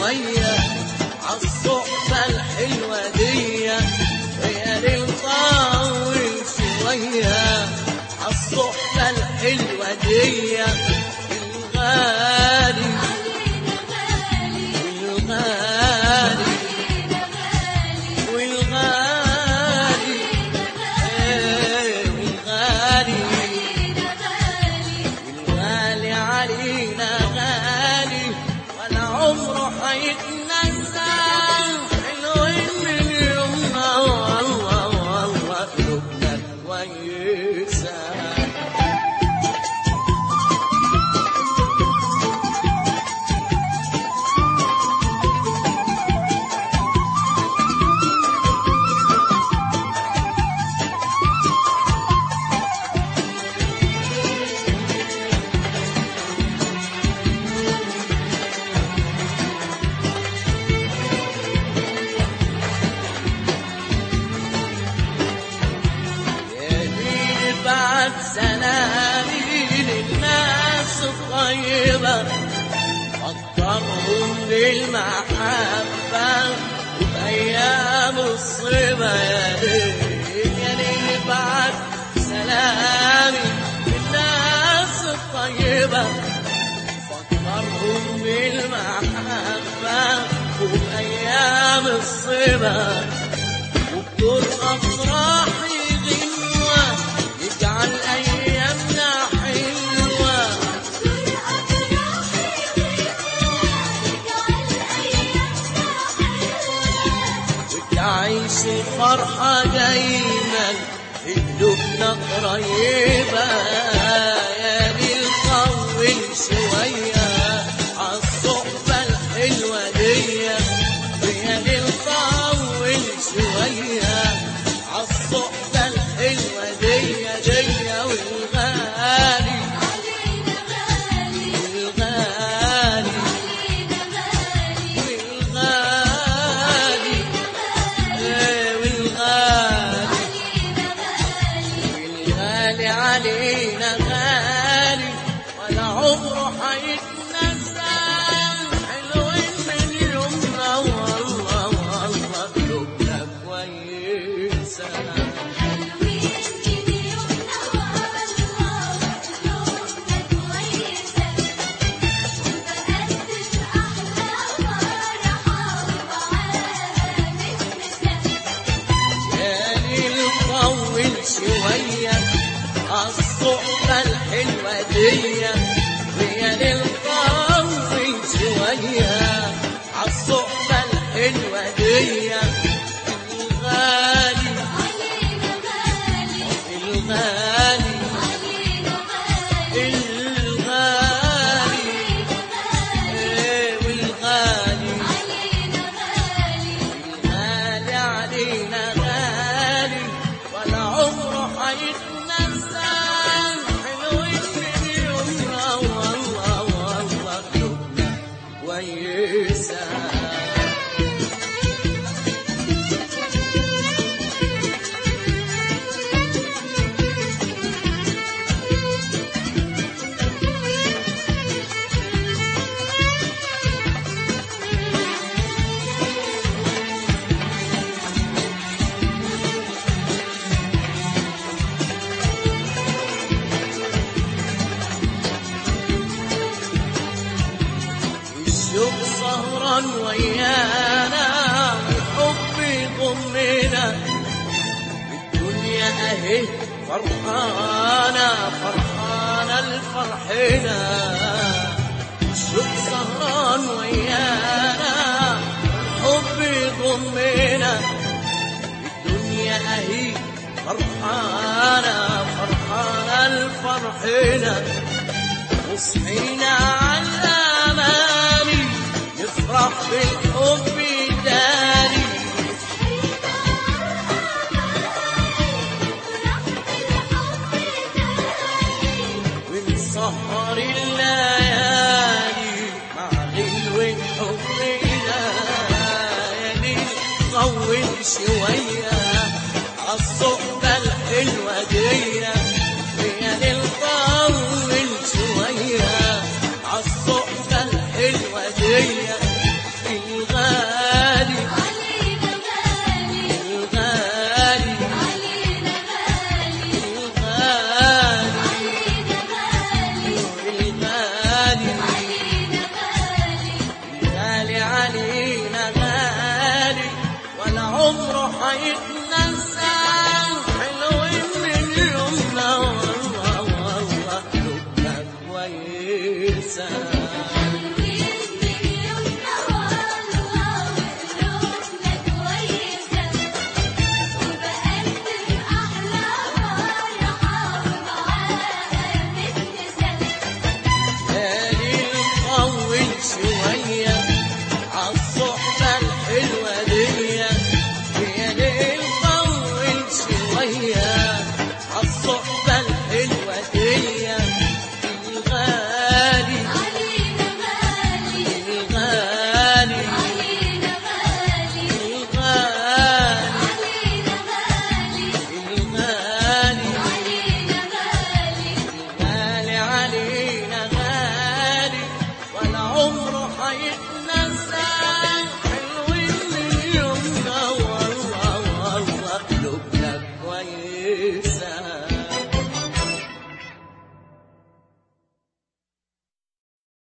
شوية عالصحبة الحلوة دي يا ليل طول شوية عالصحبة الحلوة دي الغالي والغالي والغالي إيه والغالي الغالي علينا غالي ولا عمره حيتنسى حلوين من يومنا والله والله قلوبنا كويسه يمين بعد سلامي للناس الطيبة فكرهم بالمحبة وبأيام الصبا يا ليل يا ليل بعد سلامي للناس الطيبة فكرهم بالمحبة وبأيام الصبا وبدور أفراحي غنوة يجعل أيامنا حلوة وتعيش الفرحة دايما في قلوبنا قريبة يا ليل طول شوية عالصحبة الحلوة دي يا ليل طول شوية عالصحبة الحلوة دي دي والغالي والغالي والغالي إيه والغالي والغالي علينا غالي ولا عمره حيتنسى حلوين من يومنا والله والله قلوبنا كويسه ليل طول شوية الصحبة الحلوة دي ويا ليل طول شوية الصحبة الحلوة دي الغالي الغالي الغالي إيه والغالي الغالي علينا غالي ولا عمره حيتنسى حلوين من يومنا والله والله قلوبنا كويسه الشوق سهران ويانا والحب يضمنا الدنيا اهي فرحانة فرحانة الفرحنا الشوق سهران ويانا الحب يضمنا الدنيا اهي فرحانة فرحانة الفرحنا وصحينا على الأماني نفرح بالحب الداري ونسهر الليالي مع غلو حبنا يا ليل طول شوية عالصحبة الحلوة دي يا ليل طول شوية عالصحبة الحلوة دي انساك